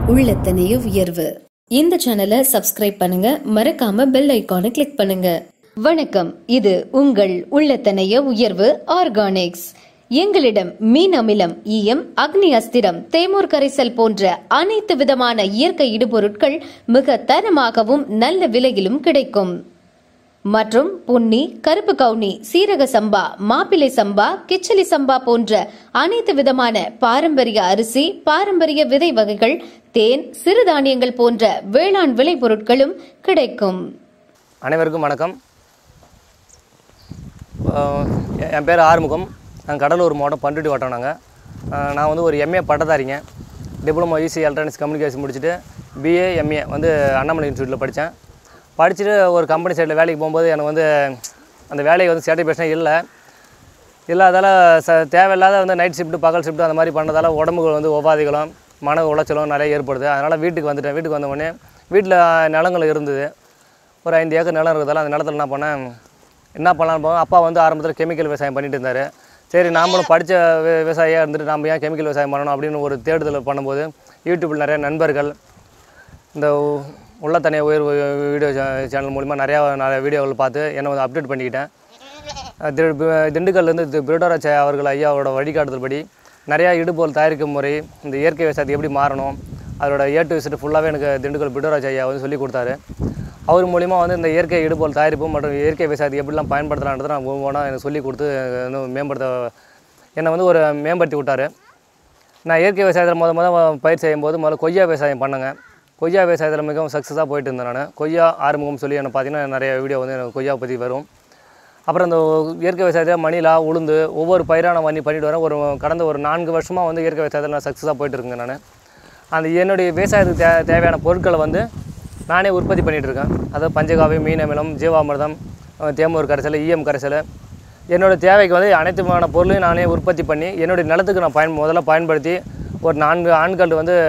உள்ளத்தனைய உயர்வு இந்த சேனலை சப்ஸ்கிரைப் பண்ணுங்க மறக்காம பெல் ஐகானை கிளிக் பண்ணுங்க வணக்கம் இது உங்கள் உள்ளத்தனைய உயர்வு ஆர்கானிக்ஸ் எங்களிடம் மீன் அமிலம் ஈயம் அக்னி அஸ்திரம் தேமூர் கரைசல் போன்ற அனைத்து விதமான இயற்கை இடுபொருட்கள் மிக தரமாகவும் நல்ல விலையிலும் கிடைக்கும் மற்றும் பொன்னி கருப்பு கவுனி சீரக சம்பா மாப்பிள்ளை சம்பா கிச்சலி சம்பா போன்ற அனைத்து விதமான பாரம்பரிய அரிசி பாரம்பரிய விதை வகைகள் தேன் சிறுதானியங்கள் போன்ற வேளாண் விளைபொருட்களும் கிடைக்கும் அனைவருக்கும் வணக்கம் அஹ் என் பேர் ஆறுமுகம் நான் கடலூர் மாவட்டம் பண்ருட்டி வட்டம் நாங்கள் அஹ் நான் வந்து ஒரு எம்ஏ பட்டதாரிங்க டிப்ளமோ இசி எலக்ட்ரானிக்ஸ் கம்யூனிகேஷன் முடிச்சுட்டு பிஏ எம்ஏ வந்து அண்ணாமலை இன்ஸ்டியூட்டில் படித்தேன் படிச்சுட்டு ஒரு கம்பெனி சைடில் வேலைக்கு போகும்போது எனக்கு வந்து அந்த வேலையை வந்து சாட்டிஸ்ஃபேக்ஷனே இல்லை இல்லாதால ச தேவையில்லாத வந்து நைட் ஷிஃப்ட்டு பகல் ஷிஃப்ட்டு அந்த மாதிரி பண்ணதால உடம்புக்கு வந்து உபாதைகளும் மன உளைச்சலும் நிறைய ஏற்படுது அதனால் வீட்டுக்கு வந்துட்டேன் வீட்டுக்கு வந்த உடனே வீட்டில் நிலங்கள் இருந்தது ஒரு ஐந்து ஏக்கர் நிலம் இருக்கிறதால அந்த நிலத்துல என்ன பண்ணேன் என்ன பண்ணலான்னு போக அப்பா வந்து ஆரம்பத்தில் கெமிக்கல் விவசாயம் பண்ணிட்டு இருந்தார் சரி நாமளும் படித்த விவசாயியாக இருந்துட்டு நாம் ஏன் கெமிக்கல் விவசாயம் பண்ணணும் அப்படின்னு ஒரு தேடுதல் பண்ணும்போது யூடியூப்பில் நிறைய நண்பர்கள் இந்த உ- உள்ளத்தனிய உயர்வு வீடியோ சேனல் மூலிமா நிறையா நிறைய வீடியோகள் பார்த்து என்னை வந்து அப்டேட் பண்ணிக்கிட்டேன் அஹ் திரு- பி- திண்டுக்கல்லேருந்து திரு பிரிடோராஜ் அவர்கள் ஐயாவோட வழிகாட்டுதல்படி நிறையா இடுபொருள் தயாரிக்கும் முறை இந்த இயற்கை விவசாயத்துக்கு எப்படி மாறணும் அதோட ஏ டு விசிட்டு ஃபுல்லாகவே எனக்கு திண்டுக்கல் பிரிடோராஜ் ஐயா வந்து சொல்லி கொடுத்தாரு அவர் மூலிமா வந்து இந்த இயற்கை இடுபொருள் தயாரிப்பு மற்றும் இயற்கை விவசாயத்தை எப்படிலாம் பயன்படுத்தலான்றதை நான் ஒவ்வொன்றா எனக்கு சொல்லி கொடுத்து இன்னும் மேம்படுத்த என்னை வந்து ஒரு மேம்படுத்தி விட்டார் நான் இயற்கை விவசாயத்தில் முத முத பயிர் செய்யும்போது முதல்ல கொய்யா விவசாயம் பண்ணுங்க கொய்யா விவசாயத்தில் மிகவும் சக்ஸஸாக போயிட்டு இருந்தேன் நான் கொய்யா ஆறுமுகம் சொல்லி எனக்கு பார்த்தீங்கன்னா நிறைய வீடியோ வந்து எனக்கு கொய்யாவை பற்றி வரும் அப்புறம் இந்த இயற்கை விவசாயத்தில் மணிலா உளுந்து ஒவ்வொரு பயிராக நான் பண்ணி பண்ணிட்டு வரேன் ஒரு கடந்த ஒரு நான்கு வருஷமாக வந்து இயற்கை விவசாயத்தில் நான் சக்ஸஸாக போயிட்டு இருக்கேன் நான் அந்த என்னுடைய விவசாயத்துக்கு தே தேவையான பொருட்களை வந்து நானே உற்பத்தி பண்ணிகிட்டு இருக்கேன் அதாவது பஞ்சகாவி மீன் அமிலம் ஜீவாமிர்தம் அஹ் தேமூர் கரைசல் ஈயம் கரைசல் என்னோட தேவைக்கு வந்து அனைத்து விதமான பொருளையும் நானே உற்பத்தி பண்ணி என்னுடைய நிலத்துக்கு நான் பயன் முதல்ல பயன்படுத்தி ஒரு நான்கு ஆண்கள் வந்து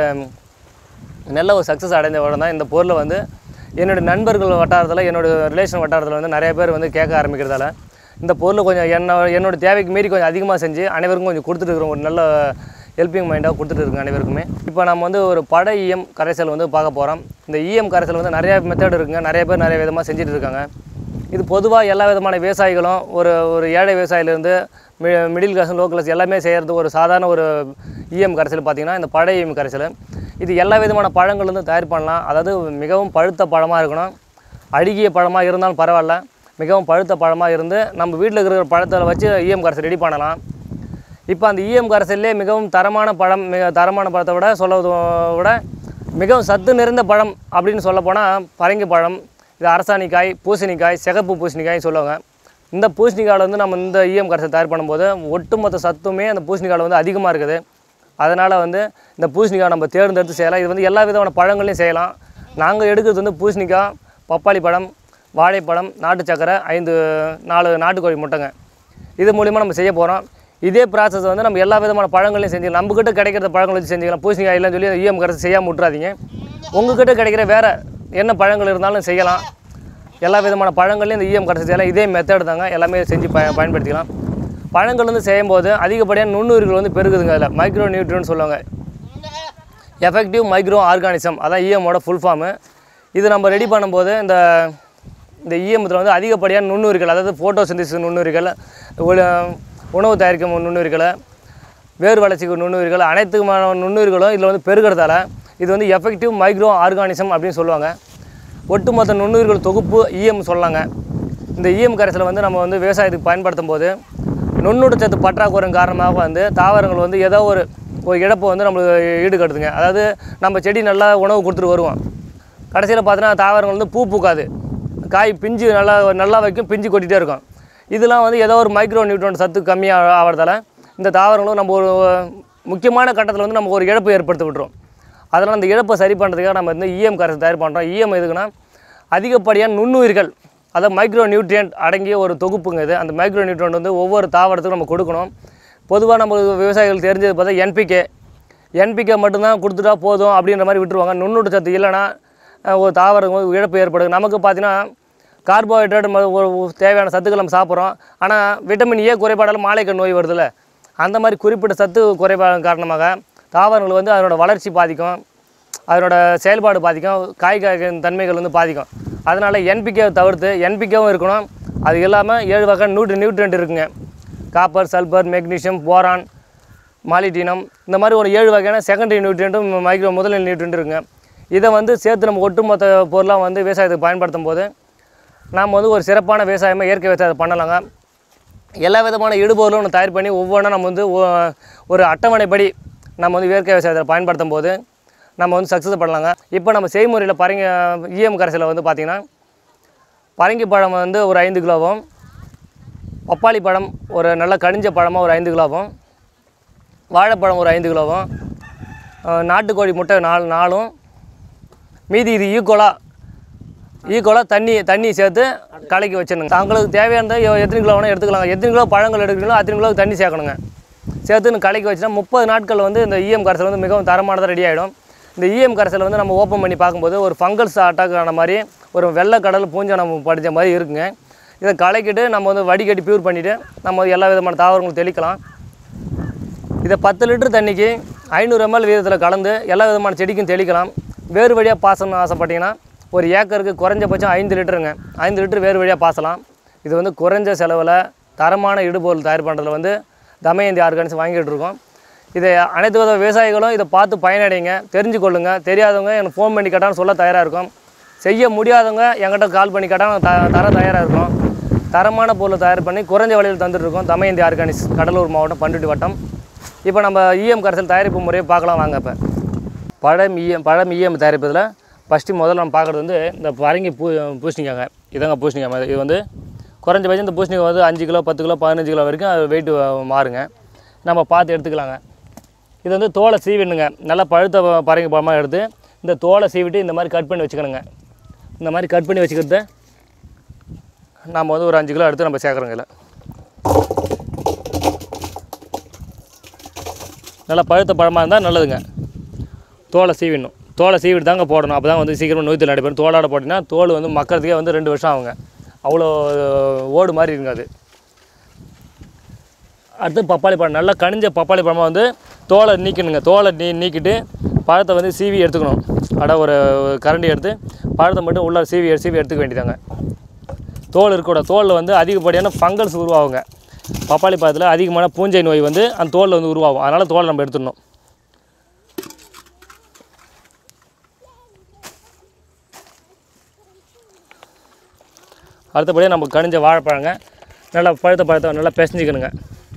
நல்ல ஒரு சக்ஸஸ் அடைந்த உடனே தான் இந்த பொருளை வந்து என்னுடைய நண்பர்கள் வட்டாரத்தில் என்னோட ரிலேஷன் வட்டாரத்தில் வந்து நிறைய பேர் வந்து கேட்க ஆரம்பிக்கிறதால இந்த பொருளை கொஞ்சம் என்ன என்னோட தேவைக்கு மீறி கொஞ்சம் அதிகமாக செஞ்சு அனைவருக்கும் கொஞ்சம் கொடுத்துட்டு இருக்கிறோம் ஒரு நல்ல ஹெல்பிங் மைண்டாக கொடுத்துட்டு இருக்கோம் அனைவருக்குமே இப்போ நம்ம வந்து ஒரு பட இஎம் கரைசல் வந்து பார்க்க போகிறோம் இந்த இஎம் கரைசல் வந்து நிறைய மெத்தட் இருக்குங்க நிறைய பேர் நிறைய விதமாக செஞ்சுட்டு இருக்காங்க இது பொதுவாக எல்லா விதமான விவசாயிகளும் ஒரு ஒரு ஏழை விவசாயிலேருந்து மி மிடில் கிளாஸ் லோ கிளாஸ் எல்லாமே செய்கிறது ஒரு சாதாரண ஒரு இஎம் கரைசல் பார்த்திங்கன்னா இந்த பழைய இஎம் கரைசல் இது எல்லா விதமான பழங்கள்லேருந்து தயார் பண்ணலாம் அதாவது மிகவும் பழுத்த பழமாக இருக்கணும் அழுகிய பழமாக இருந்தாலும் பரவாயில்ல மிகவும் பழுத்த பழமாக இருந்து நம்ம வீட்டில் இருக்கிற பழத்தை வச்சு இஎம் கரைசல் ரெடி பண்ணலாம் இப்போ அந்த இஎம் கரைசல்லே மிகவும் தரமான பழம் மிக தரமான பழத்தை விட சொல்வதை விட மிகவும் சத்து நிறைந்த பழம் அப்படின்னு சொல்ல போனால் பரங்கி பழம் இது அரசாணிக்காய் பூசணிக்காய் சிகப்பு பூசணிக்காய் சொல்லுவாங்க இந்த பூசணிக்காயில் வந்து நம்ம இந்த இஎம் கரைசல் தயார் பண்ணும்போது ஒட்டுமொத்த சத்துமே அந்த பூசணிக்காயில் வந்து அதிகமாக இருக்குது அதனால் வந்து இந்த பூசணிக்காய் நம்ம தேர்ந்தெடுத்து செய்யலாம் இது வந்து எல்லா விதமான பழங்களையும் செய்யலாம் நாங்கள் எடுக்கிறது வந்து பூசணிக்காய் பப்பாளி பழம் வாழைப்பழம் நாட்டு சக்கரை ஐந்து நாலு நாட்டுக்கோழி முட்டைங்க இது மூலிமா நம்ம செய்ய போகிறோம் இதே ப்ராசஸ் வந்து நம்ம எல்லா விதமான பழங்களையும் செஞ்சுக்கலாம் நம்மக்கிட்ட கிடைக்கிற பழங்களை வச்சு செஞ்சுக்கலாம் பூசணிக்காய் இல்லைன்னு சொல்லி ஈஎம் கரைசல் செய்யாமல் விட்றாதீங்க உங்ககிட்ட கிடைக்கிற வேறு என்ன பழங்கள் இருந்தாலும் செய்யலாம் எல்லா விதமான பழங்களையும் இந்த ஈஎம் கரைசல் செய்யலாம் இதே மெத்தட் தாங்க எல்லாமே செஞ்சு ப பயன்படுத்திக்கலாம் பழங்கள் வந்து செய்யும்போது அதிகப்படியான நுண்ணுயிர்கள் வந்து பெருகுதுங்க அதில் மைக்ரோ நியூட்ரியன் சொல்லுவாங்க எஃபெக்டிவ் மைக்ரோ ஆர்கானிசம் அதான் இஎம்மோட ஃபுல் ஃபார்மு இது நம்ம ரெடி பண்ணும்போது இந்த இந்த இஎம்த்தில் வந்து அதிகப்படியான நுண்ணுயிர்கள் அதாவது ஃபோட்டோசிந்தசிஸ் நுண்ணுயிர்கள் உல- உணவு தயாரிக்கும் நுண்ணுயிர்கள் வேறு வளர்ச்சிக்கு நுண்ணுயிர்கள் அனைத்துமான நுண்ணுயிர்களும் இதில் வந்து பெருகிறதால இது வந்து எஃபெக்டிவ் மைக்ரோ ஆர்கானிசம் அப்படின்னு சொல்லுவாங்க ஒட்டுமொத்த நுண்ணுயிர்கள் தொகுப்பு இஎம் சொல்லாங்க இந்த இஎம் கரைசலை வந்து நம்ம வந்து விவசாயத்துக்கு பயன்படுத்தும் போது நுண்ணூட்டச்சத்து பற்றாக்குறையின் காரணமாக வந்து தாவரங்கள் வந்து ஏதோ ஒரு ஒரு இழப்பை வந்து நம்மளுக்கு ஈடுகட்டுதுங்க அதாவது நம்ம செடி நல்லா உணவு கொடுத்துட்டு வருவோம் கடைசியில் பார்த்தீங்கன்னா தாவரங்கள் வந்து பூ பூக்காது காய் பிஞ்சு நல்லா நல்லா வைக்கும் பிஞ்சு கொட்டிகிட்டே இருக்கும் இதெல்லாம் வந்து ஏதோ ஒரு மைக்ரோ நியூட்ரன் சத்து கம்மியாக ஆகிறதால இந்த தாவரங்களும் நம்ம ஒரு முக்கியமான கட்டத்தில் வந்து நமக்கு ஒரு இழப்பு ஏற்படுத்தி விட்டுரும் அதனால் அந்த இழப்பை சரி பண்ணுறதுக்காக நம்ம வந்து இஎம் கரைசல் தயார் பண்ணுறோம் இஎம் எதுக்குன்னா அதிகப்படியான நுண்ணுயிர்கள் அதாவது மைக்ரோ நியூட்ரியன்ட் அடங்கிய ஒரு தொகுப்புங்க இது அந்த மைக்ரோ நியூட்ரியன்ட் வந்து ஒவ்வொரு தாவரத்துக்கும் நம்ம கொடுக்கணும் பொதுவாக நம்ம விவசாயிகள் தெரிஞ்சது பார்த்தா என்பிகே என்பிகே மட்டும்தான் கொடுத்துட்டா போதும் அப்படின்ற மாதிரி விட்டுருவாங்க நுண்ணூட்ட சத்து இல்லைன்னா அஹ், ஒரு தாவரம் வந்து இழப்பு ஏற்படுது நமக்கு பார்த்தீங்கன்னா கார்போஹைட்ரேட் ஒரு ஒரு தேவையான சத்துக்கள் நம்ம சாப்பிட்றோம் ஆனால் விட்டமின் ஏ குறைபாடால் மாலைக்கண் நோய் வருதுல்ல அந்த மாதிரி குறிப்பிட்ட சத்து குறைபாடு காரணமாக தாவரங்கள் வந்து அதனோட வளர்ச்சி பாதிக்கும் அதனோட செயல்பாடு பாதிக்கும் காய் காய்க்கும் தன்மைகள் வந்து பாதிக்கும் அதனால் என்பிகே தவிர்த்து என்பிகேவும் இருக்கணும் அது இல்லாமல் ஏழு வகை நியூட்ரி நியூட்ரியன்ட் இருக்குங்க copper sulphur magnesium boron molybdenum இந்த மாதிரி ஒரு ஏழு வகையான செகண்டரி நியூட்ரியன்ட்டும் மைக்ரோ முதல் நியூட்ரியன்ட் இருக்குங்க இதை வந்து சேர்த்து நம்ம ஒட்டுமொத்த பொருளாக வந்து விவசாயத்துக்கு பயன்படுத்தும் போது நாம் வந்து ஒரு சிறப்பான விவசாயமாக இயற்கை விவசாயத்தை பண்ணலாங்க எல்லா விதமான இடுபொருளும் ஒன்று தயார் பண்ணி ஒவ்வொன்றும் நம்ம வந்து ஒ- ஒரு அட்டவணைப்படி நம்ம வந்து இயற்கை விவசாயத்தை பயன்படுத்தும் போது நம்ம வந்து சக்ஸஸ் பண்ணலாங்க இப்போ நம்ம செய்முறையில் பரங்கி இஎம் கரைசலில் வந்து பார்த்திங்கன்னா பரங்கி பழம் வந்து ஒரு ஐந்து கிலோவும் பப்பாளி பழம் ஒரு நல்ல கனிஞ்ச பழமாக ஒரு ஐந்து கிலோவும் வாழைப்பழம் ஒரு ஐந்து கிலோவும் அஹ் நாட்டுக்கோழி முட்டை நாலு நாலும் மீதி இது ஈக்குவலாக ஈக்குவலாக தண்ணி தண்ணி சேர்த்து கலக்கி வச்சிடணுங்க தங்களுக்கு தேவையானதை எ- எத்தனை கிலோ வேணால் எடுத்துக்கலாங்க எத்தனை கிலோ பழங்கள் எடுக்கிறீங்களோ அத்தனை கிலோ தண்ணி சேர்க்கணுங்க சேர்த்துன்னு கலக்கி வச்சுனா முப்பது நாட்கள் வந்து இந்த இஎம் கரைசல் வந்து மிகவும் தரமானதாக ரெடி ஆகிடும் இந்த இஎம் கரைசல் வந்து நம்ம ஓப்பன் பண்ணி பார்க்கும்போது ஒரு ஃபங்கல்ஸ் அட்டாக் ஆன மாதிரி ஒரு வெள்ளை கடல் பூஞ்சனம் படித்த மாதிரி இருக்குங்க இதை கலக்கிட்டு நம்ம வந்து வடிகட்டி ப்யூர் பண்ணிவிட்டு நம்ம வந்து எல்லா விதமான தாவரங்களும் தெளிக்கலாம் இதை பத்து லிட்டர் தண்ணிக்கு ஐநூறு எம்எல் வீதத்தில் கலந்து எல்லா விதமான செடிக்கும் தெளிக்கலாம் வேறு வழியாக பாசணும் ஆசைப்பட்டீங்கன்னா ஒரு ஏக்கருக்கு குறைஞ்சபட்சம் ஐந்து லிட்டருங்க ஐந்து லிட்டர் வேறு வழியாக பாசலாம் இது வந்து குறைஞ்ச செலவில் தரமான இடுபொருள் தயார் பண்ணுறதுல வந்து தமயந்தி ஆர்கானிக்ஸ் வாங்கிட்டு இருக்கோம் இதை அனைத்து வித விவசாயிகளும் இதை பார்த்து பயனடைங்க தெரிஞ்சு கொள்ளுங்க தெரியாதவங்க எனக்கு ஃபோன் பண்ணி கேட்டாலும் சொல்ல தயாராக இருக்கும் செய்ய முடியாதவங்க என்கிட்ட கால் பண்ணி கேட்டால் நாங்க த தர தயாராக இருக்கோம் தரமான பொருளை தயார் பண்ணி குறைஞ்ச விலையில் தந்துட்டுருக்கோம் தமயந்தி ஆர்கானிக்ஸ் கடலூர் மாவட்டம் பண்ருட்டி வட்டம் இப்போ நம்ம இஎம் கரைசல் தயாரிப்பு முறையை பார்க்கலாம் வாங்க இப்போ பழம் இஎம் பழம் இஎம் தயாரிப்பதில் ஃபஸ்ட்டு முதல்ல நம்ம பார்க்குறது வந்து இந்த பரங்கி பூ பூசணிக்காங்க இதாங்க பூசணிக்காய் இது வந்து குறைஞ்சபட்சம் இந்த பூசணிக்காய் வந்து அஞ்சு கிலோ பத்து கிலோ பதினஞ்சு கிலோ வரைக்கும் அது வெயிட் மாறுங்க நம்ம பார்த்து எடுத்துக்கலாங்க இது வந்து தோலை சீவிடணுங்க நல்லா பழுத்த ப- பரங்கி பழமாக எடுத்து இந்த தோலை சீவிட்டு இந்த மாதிரி கட் பண்ணி வச்சுக்கணுங்க இந்த மாதிரி கட் பண்ணி வச்சுக்கிறத நம்ம வந்து ஒரு அஞ்சு கிலோ எடுத்து நம்ம சேர்க்குறோங்க இதில் நல்லா பழுத்த பழமாக இருந்தால் நல்லதுங்க தோலை சீவிடணும் தோலை சீவிட்டு தாங்க போடணும் அப்போ தான் வந்து சீக்கிரமாக நோய்த்தல் நடைபெறும் தோலாட போட்டிங்கன்னா தோல் வந்து மக்கறதுக்கே வந்து ரெண்டு வருஷம் ஆகுங்க அவ்வளோ ஓடு மாதிரி இருக்குங்க அது அடுத்து பப்பாளி பழம் நல்லா கனிஞ்ச பப்பாளி பழமாக வந்து தோலை நீக்கணுங்க தோலை நீ நீக்கிட்டு பழத்தை வந்து சீவி எடுத்துக்கணும் அட ஒரு கரண்டி எடுத்து பழத்தை மட்டும் உள்ள சீவி சீவி எடுத்துக்க வேண்டியதாங்க தோல் இருக்கக்கூட தோலில் வந்து அதிகப்படியான ஃபங்கல்ஸ் உருவாகுங்க பப்பாளி பழத்தில் அதிகமான பூஞ்சை நோய் வந்து அந்த தோலில் வந்து உருவாகும் அதனால் தோலை நம்ம எடுத்துடணும் அடுத்தபடியாக நம்ம கனிஞ்ச வாழைப்பழங்க நல்லா பழுத்த பழத்தை நல்லா பிசைஞ்சிக்கணுங்க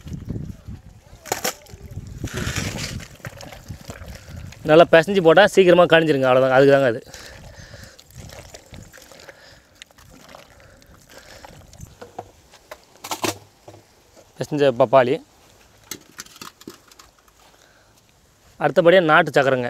நல்லா பிசைஞ்சு போட்டால் சீக்கிரமாக கனிஞ்சிருங்க அவ்வளோதாங்க அதுக்கு தாங்க அது பிசைஞ்ச பப்பாளி அடுத்தபடியாக நாட்டு சக்கரைங்க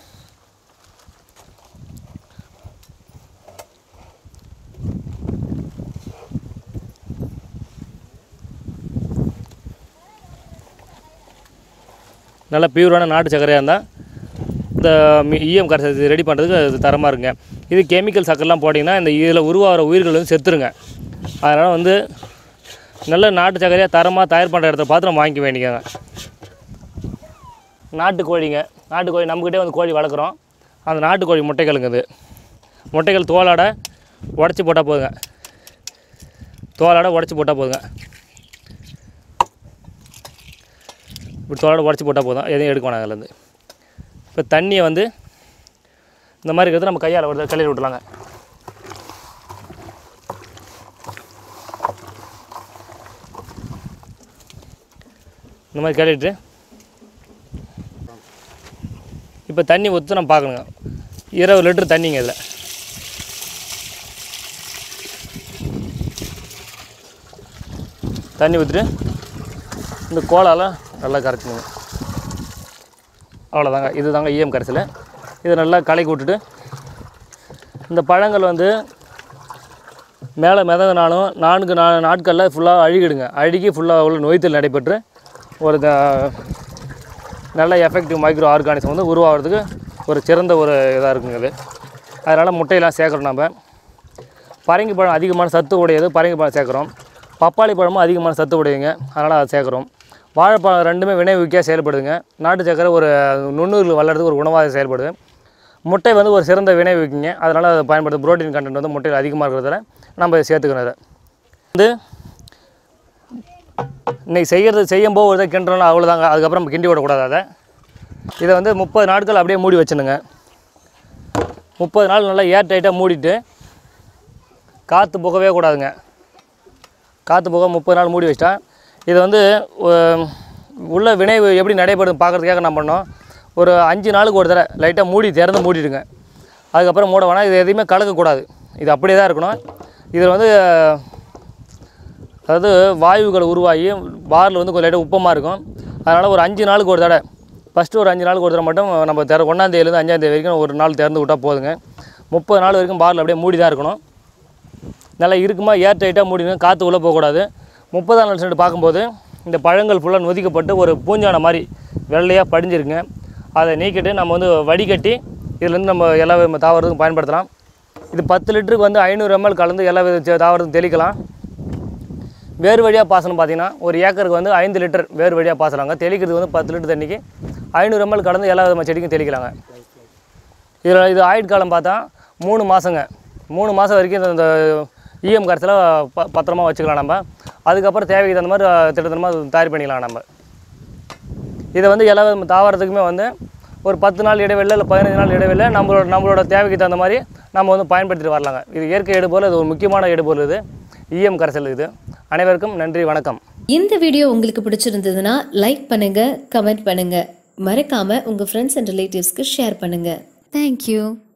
நல்லா பியூரான நாட்டு சர்க்கரையாக இருந்தால் இந்த இஎம் கரைசல் ரெடி பண்ணுறதுக்கு அது தரமாக இருக்குங்க இது கெமிக்கல் சக்கரெலாம் போட்டிங்கன்னா இந்த இதில் உருவாகிற உயிர்கள் வந்து செத்துருங்க அதனால் வந்து நல்ல நாட்டு சர்க்கரையாக தரமாக தயார் பண்ணுற இடத்த பார்த்து நம்ம வாங்கிக்க வேண்டியங்க நாட்டு கோழிங்க நாட்டு கோழி நம்மக்கிட்டே வந்து கோழி வளர்க்குறோம் அந்த நாட்டு கோழி முட்டைகளுங்க இது முட்டைகள் தோலாட உடச்சி போட்டால் போதுங்க தோலாட உடச்சி போட்டால் போதுங்க இப்படி தோலோட உடச்சி போட்டால் போதும் எதையும் எடுக்க வேணாம் அதுலேருந்து இப்போ தண்ணியை வந்து இந்த மாதிரி இருக்கிறது நம்ம கையால் ஒரு கல்லில் விட்டுலாங்க இந்த மாதிரி கழுவிட்டு இப்போ தண்ணி ஊற்றி நம்ம பார்க்கணுங்க இருபது லிட்டர் தண்ணிங்க இதில் தண்ணி ஊற்றிட்டு இந்த கோலால் நல்லா கரைச்சிடுங்க அவ்வளோதாங்க இது தாங்க இஎம் கரைசல் இதை நல்லா கலக்கி விட்டுட்டு இந்த பழங்கள் வந்து மேலே மிதங்கினாலும் நான்கு நா நாட்களில் ஃபுல்லாக அழுகிடுங்க அழுகி ஃபுல்லாக உள்ள நோய்த்தல் நடைபெற்று ஒரு த- நல்ல எஃபெக்டிவ் மைக்ரோ ஆர்கானிசம் வந்து உருவாகிறதுக்கு ஒரு சிறந்த ஒரு இதாக இருக்குங்க இது அதனால் முட்டையெல்லாம் சேர்க்குறோம் நம்ம பரங்கி பழம் அதிகமான சத்து உடையது பரங்கி பழம் சேர்க்குறோம் பப்பாளி பழமும் அதிகமான சத்து உடையதுங்க அதனால் அதை சேர்க்குறோம் வாழைப்பழம் ரெண்டுமே வினைவிக்கியாக செயல்படுதுங்க நாட்டு சக்கரை ஒரு நுண்ணுயிர்கள் வளர்றதுக்கு ஒரு உணவாக செயல்படுது முட்டை வந்து ஒரு சிறந்த வினை வைக்கிங்க அதனால் அதை பயன்படுத்த புரோட்டீன் கண்டென்ட் வந்து முட்டையில் அதிகமாக இருக்கிறதால நம்ம இதை சேர்த்துக்கணும் அதை வந்து இன்றைக்கி செய்கிறது செய்யும்போது ஒரு இதை கிண்டுறோம் அவ்வளோதாங்க அதுக்கப்புறம் நம்ம கிண்டி விடக்கூடாது அதை இதை வந்து முப்பது நாட்கள் அப்படியே மூடி வச்சுனுங்க முப்பது நாள் நல்லா ஏர் டைட்டாக மூடிட்டு காற்று புகவே கூடாதுங்க காற்று புக முப்பது நாள் மூடி வச்சிட்டா இது வந்து அஹ், உள்ள வினை எப்படி நடைபெறுது பார்க்குறதுக்காக என்ன பண்ணோம் ஒரு அஞ்சு நாளுக்கு ஒரு தடவை லைட்டாக மூடி திறந்து மூடிடுங்க அதுக்கப்புறம் மூட வேணாம் இது எதையுமே கலக்கக்கூடாது இது அப்படியே தான் இருக்கணும் இதில் வந்து அதாவது வாயுகள் உருவாகி பாரில் வந்து கொஞ்சம் லைட்டாக உப்பமாக இருக்கும் அதனால் ஒரு அஞ்சு நாளுக்கு ஒரு தடவை ஃபஸ்ட்டு ஒரு அஞ்சு நாளுக்கு ஒரு தடவை மட்டும் நம்ம திற ஒன்றாந்தேதிலேருந்து அஞ்சாந்தேதி வரைக்கும் ஒரு நாள் திறந்து விட்டால் போதுங்க முப்பது நாள் வரைக்கும் பாரில் அப்படியே மூடி தான் இருக்கணும் நல்லா இருக்குமா ஏர் டைட்டாக மூடிங்க காற்று உள்ளே போகக்கூடாது முப்பதாம் நாள் சென்று பார்க்கும்போது இந்த பழங்கள் ஃபுல்லாக நொதிக்கப்பட்டு ஒரு பூஞ்சான மாதிரி வெள்ளையாக படிஞ்சிருக்குங்க அதை நீக்கிட்டு நம்ம வந்து வடிகட்டி இதுலேருந்து நம்ம எல்லா வித தாவரத்துக்கும் பயன்படுத்தலாம் இது பத்து லிட்டருக்கு வந்து ஐநூறு எம்எல் கலந்து எல்லா வித செ- தாவரத்துக்கும் தெளிக்கலாம் வேறு வழியாக பாசனம் பார்த்தீங்கன்னா ஒரு ஏக்கருக்கு வந்து ஐந்து லிட்டர் வேறு வழியாக பாசலாங்க தெளிக்கிறது வந்து பத்து லிட்டர் தண்ணிக்கு ஐநூறு எம்எல் கலந்து எல்லா விதமான செடிக்கும் தெளிக்கலாங்க இதில் இது ஆயுட்காலம் பார்த்தா மூணு மாதங்க மூணு மாதம் வரைக்கும் இந்த- இந்த இஎம் கரைசலை ப பத்திரமா வச்சுக்கலாம் நம்ம அதுக்கப்புறம் தேவைக்கு தகுந்த மாதிரி அஹ், திட்டத்தனமாக தயார் பண்ணிக்கலாம் நம்ம இதை வந்து எல்லா வித தாவரத்துக்குமே வந்து ஒரு பத்து நாள் இடைவெளியில் இல்லை பதினஞ்சு நாள் இடைவெளியில் நம்மளோட நம்மளோட தேவைக்கு தகுந்த மாதிரி நம்ம வந்து பயன்படுத்திட்டு வரலாங்க இது இயற்கை எடுபொருள் இது ஒரு முக்கியமான எடுபொருள் இது இஎம் கரைசல் இது அனைவருக்கும் நன்றி வணக்கம் இந்த வீடியோ உங்களுக்கு பிடிச்சிருந்ததுன்னா லைக் பண்ணுங்க கமெண்ட் பண்ணுங்க மறக்காம உங்க ஃப்ரெண்ட்ஸ் அண்ட் ரிலேட்டிவ்ஸ்க்கு ஷேர் பண்ணுங்க தேங்க்யூ